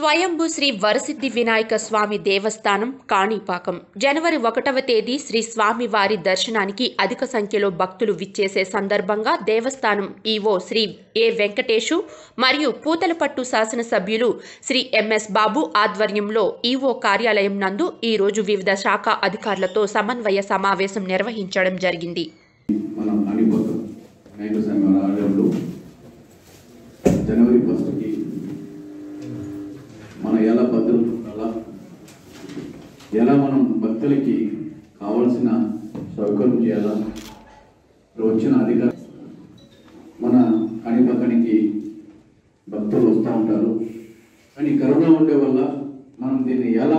స్వయంభూ శ్రీ వరసిద్ధి వినాయక స్వామి దేవస్థానం కాణిపాకం జనవరి ఒకటవ తేదీ శ్రీ స్వామి వారి దర్శనానికి అధిక సంఖ్యలో భక్తులు విచ్చేసే సందర్భంగా దేవస్థానం ఈవో శ్రీ ఏ వెంకటేషు మరియు పూతలపట్టు శాసనసభ్యులు శ్రీ ఎంఎస్ బాబు ఆధ్వర్యంలో ఈవో కార్యాలయం నందు ఈ రోజు వివిధ శాఖ అధికారులతో సమన్వయ సమావేశం నిర్వహించడం జరిగింది మనం అనిపోతాం నైట్ సమయం ఆలయంలో జనవరి ఫస్ట్కి మన ఎలా భద్రత ఉండాలా ఎలా మనం భక్తులకి కావాల్సిన సౌకర్యం చేయాలా ఇప్పుడు వచ్చిన అధికారం మన కనిపక్కనికి భక్తులు వస్తూ ఉంటారు కానీ కరోనా ఉండే వల్ల మనం దీన్ని ఎలా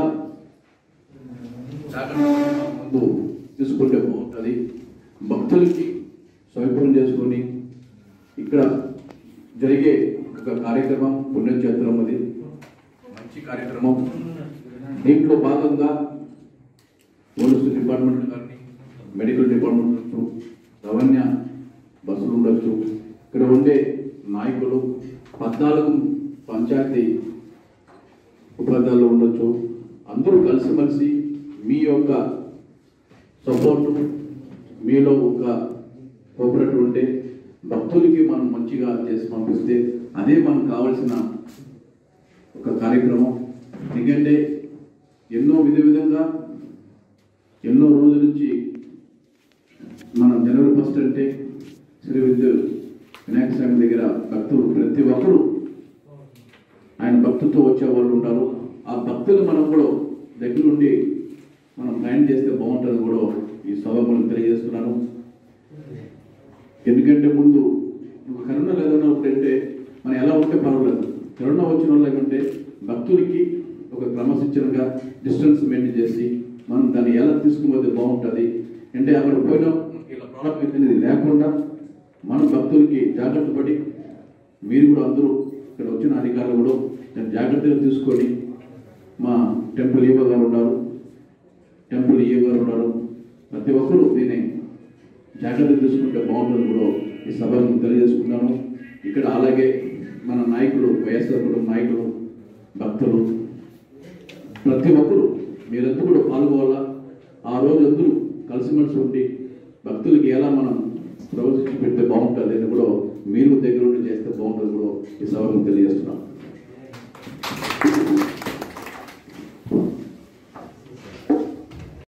జాగ్రత్తగా ముందు తీసుకుంటే బాగుంటుంది భక్తులకి సౌకర్యం చేసుకొని ఇక్కడ జరిగే ఒక కార్యక్రమం పుణ్యక్షేత్రం అది మంచి కార్యక్రమం దీంట్లో భాగంగా పోలీసు డిపార్ట్మెంట్ కానీ మెడికల్ డిపార్ట్మెంట్ ఉండొచ్చు రవాణా బస్సులు ఉండొచ్చు ఇక్కడ ఉండే నాయకులు పద్నాలుగు పంచాయతీ ఉపాధ్యాయులు ఉండొచ్చు అందరూ కలిసిమెలిసి మీ యొక్క సపోర్టు మీలో ఒక కోఆపరేటివ్ ఉంటే భక్తులకి మనం మంచిగా చేసి పంపిస్తే అదే మనకు కావాల్సిన ఒక కార్యక్రమం ఎందుకంటే ఎన్నో విధ విధంగా ఎన్నో రోజుల నుంచి మనం జనవరి ఫస్ట్ అంటే శ్రీ విద్యు వినాయక స్వామి దగ్గర భక్తులు ప్రతి ఒక్కరూ ఆయన భక్తులతో వచ్చే వాళ్ళు ఉంటారు ఆ భక్తులు మనం కూడా దగ్గర ఉండి మనం ప్లాన్ చేస్తే బాగుంటుంది కూడా ఈ సభకు తెలియజేస్తున్నాను ఎందుకంటే ముందు నువ్వు కరోనా లేదన్నప్పుడు అంటే మనం ఎలా ఉంటే పర్వాలేదు కరోనా వచ్చిన వాళ్ళు ఏమంటే భక్తులకి ఒక క్రమశిక్షణగా డిస్టెన్స్ మెయింటైన్ చేసి మనం దాన్ని ఎలా తీసుకుపోతే బాగుంటుంది అంటే అక్కడ పోయినా ఇలా ప్రాబ్లం అనేది లేకుండా మన భక్తులకి జాగ్రత్త పడి మీరు కూడా అందరూ ఇక్కడ వచ్చిన అధికారులు కూడా దాన్ని జాగ్రత్తగా తీసుకొని మా టెంపుల్ ఈవో గారు ఉన్నారు టెంపుల్ ఈవో గారు ఉన్నారు ప్రతి ఒక్కరూ దీన్ని జాగ్రత్త తీసుకుంటే బాగుంటుంది కూడా ఈ సభను తెలియజేసుకున్నాను ఇక్కడ అలాగే మన నాయకులు వైఎస్ఆర్ కుటుంబ నాయకులు భక్తులు ప్రతి ఒక్కరూ మీరందరూ కూడా పాల్గొవాలా ఆ రోజు అందరూ కలిసిమెలిసి ఉండి భక్తులకి ఎలా మనం ప్రవచించి పెడితే బాగుంటుంది అని కూడా మీరు దగ్గర ఉండి చేస్తే బాగుంటుంది కూడా ఈ సభను తెలియజేస్తున్నాను